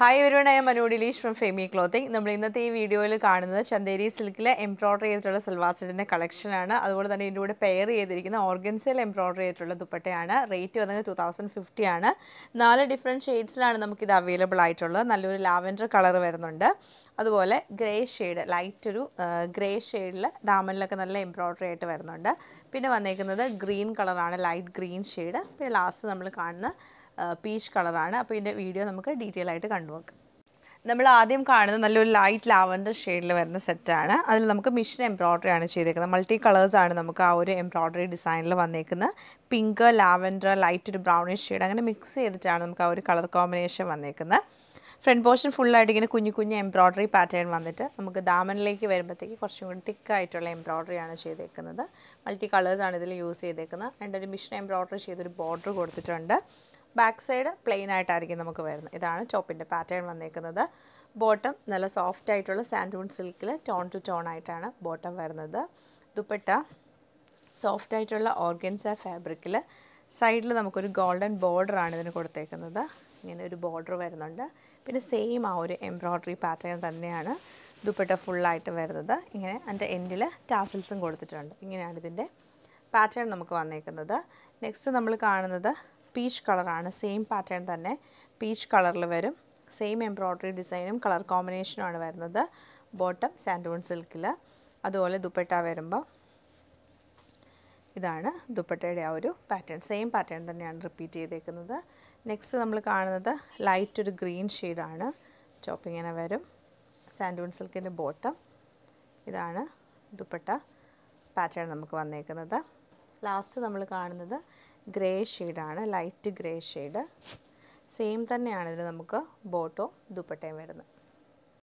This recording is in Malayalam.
Hi everyone, I am Manu Dileesh from Femi Clothing. നമ്മൾ ഇന്നത്തെ ഈ വീഡിയോയിൽ കാണുന്നത് ചന്ദേരി സിൽക്കിൽ എംബ്രോയ്ഡറി ചെയ്തിട്ടുള്ള സൽവാർ സെറ്റിൻ്റെ കളക്ഷനാണ് അതുപോലെ തന്നെ ഇതിൻ്റെ കൂടെ പെയർ ചെയ്തിരിക്കുന്ന ഓർഗൻസിൽ എംബ്രോയ്ഡറി ചെയ്തിട്ടുള്ള ദുപ്പട്ടയാണ് റേറ്റ് വന്നത് ടു തൗസൻഡ് ഫിഫ്റ്റി ആണ് നാല് ഡിഫറെൻറ്റ് ഷെയ്ഡ്സിലാണ് നമുക്കിത് അവൈലബിൾ ആയിട്ടുള്ളത് നല്ലൊരു ലാവൻഡർ കളർ വരുന്നുണ്ട് അതുപോലെ ഗ്രേ ഷെയ്ഡ് ലൈറ്റ് ഒരു ഗ്രേ ഷെയ്ഡിൽ ദാമനിലൊക്കെ നല്ല എംബ്രോയ്ഡറി ആയിട്ട് വരുന്നുണ്ട് പിന്നെ വന്നേക്കുന്നത് ഗ്രീൻ കളറാണ് ലൈറ്റ് ഗ്രീൻ ഷെയ്ഡ് പിന്നെ ലാസ്റ്റ് നമ്മൾ കാണുന്ന പീച്ച് കളറാണ് അപ്പോൾ ഇതിൻ്റെ വീഡിയോ നമുക്ക് ഡീറ്റെയിൽ ആയിട്ട് കണ്ടുനോക്കാം നമ്മൾ ആദ്യം കാണുന്നത് നല്ലൊരു ലൈറ്റ് ലാവൻഡർ ഷെയ്ഡിൽ വരുന്ന സെറ്റാണ് അതിൽ നമുക്ക് മിഷൻ എംബ്രോയ്ഡറി ആണ് ചെയ്തേക്കുന്നത് മൾട്ടി കളേഴ്സാണ് നമുക്ക് ആ ഒരു എംബ്രോയ്ഡറി ഡിസൈനിൽ വന്നേക്കുന്നത് പിങ്ക് ലാവൻഡർ ലൈറ്റ് ഒരു ബ്രൗണിഷ് ഷെയ്ഡ് അങ്ങനെ മിക്സ് ചെയ്തിട്ടാണ് നമുക്ക് ആ ഒരു കളർ കോമ്പിനേഷൻ വന്നേക്കുന്നത് ഫ്രണ്ട് പോർഷൻ ഫുള്ളായിട്ട് ഇങ്ങനെ കുഞ്ഞു കുഞ്ഞു എംബ്രോയ്ഡറി പാറ്റേൺ വന്നിട്ട് നമുക്ക് ദാമനിലേക്ക് വരുമ്പോഴത്തേക്ക് കുറച്ചും കൂടി തിക്കായിട്ടുള്ള എംബ്രോയ്ഡറി ആണ് ചെയ്തേക്കുന്നത് മൾട്ടി കളേഴ്സാണ് ഇതിൽ യൂസ് ചെയ്തേക്കുന്നത് അതിൻ്റെ ഒരു മിഷൻ എംബ്രോയ്ഡറി ചെയ്തൊരു ബോർഡർ കൊടുത്തിട്ടുണ്ട് ബാക്ക് സൈഡ് പ്ലെയിൻ ആയിട്ടായിരിക്കും നമുക്ക് വരുന്നത് ഇതാണ് ടോപ്പിൻ്റെ പാറ്റേൺ വന്നേക്കുന്നത് ബോട്ടം നല്ല സോഫ്റ്റ് ആയിട്ടുള്ള സാൻഡൂൺ സിൽക്കിൽ ടോൺ ടു ടോൺ ആയിട്ടാണ് ബോട്ടം വരുന്നത് ദുപ്പട്ട സോഫ്റ്റ് ആയിട്ടുള്ള ഓർഗൻസ ഫാബ്രിക്കിൽ സൈഡിൽ നമുക്കൊരു ഗോൾഡൻ ബോർഡറാണ് ഇതിന് കൊടുത്തേക്കുന്നത് ഇങ്ങനെ ഒരു ബോർഡർ വരുന്നുണ്ട് പിന്നെ സെയിം ആ ഒരു എംബ്രോയ്ഡറി പാറ്റേൺ തന്നെയാണ് ദുപ്പട്ട ഫുള്ളായിട്ട് വരുന്നത് ഇങ്ങനെ അതിൻ്റെ എൻഡിൽ ടാസിൽസും കൊടുത്തിട്ടുണ്ട് ഇങ്ങനെയാണ് ഇതിൻ്റെ പാറ്റേൺ നമുക്ക് വന്നേക്കുന്നത് നെക്സ്റ്റ് നമ്മൾ കാണുന്നത് പീച്ച് കളറാണ് സെയിം പാറ്റേൺ തന്നെ പീച്ച് കളറിൽ വരും സെയിം എംബ്രോയ്ഡറി ഡിസൈനും കളർ കോമ്പിനേഷനുമാണ് വരുന്നത് ബോട്ടം സാൻഡൂൺ സിൽക്കിൽ അതുപോലെ ദുപ്പട്ട വരുമ്പോൾ ഇതാണ് ദുപ്പട്ടയുടെ ആ ഒരു പാറ്റേൺ സെയിം പാറ്റേൺ തന്നെയാണ് റിപ്പീറ്റ് ചെയ്തേക്കുന്നത് നെക്സ്റ്റ് നമ്മൾ കാണുന്നത് ലൈറ്റ് ഒരു ഗ്രീൻ ഷെയ്ഡാണ് ടോപ്പ് ഇങ്ങനെ വരും സാൻഡൂൺ സിൽക്കിൻ്റെ ബോട്ടം ഇതാണ് ദുപ്പട്ട പാറ്റേൺ നമുക്ക് വന്നേക്കുന്നത് ലാസ്റ്റ് നമ്മൾ കാണുന്നത് ഗ്രേ ഷെയ്ഡാണ് ലൈറ്റ് ഗ്രേ ഷെയ്ഡ് സെയിം തന്നെയാണ് ഇതിൽ നമുക്ക് ബോട്ടോ ദുപ്പട്ടയും വരുന്നത്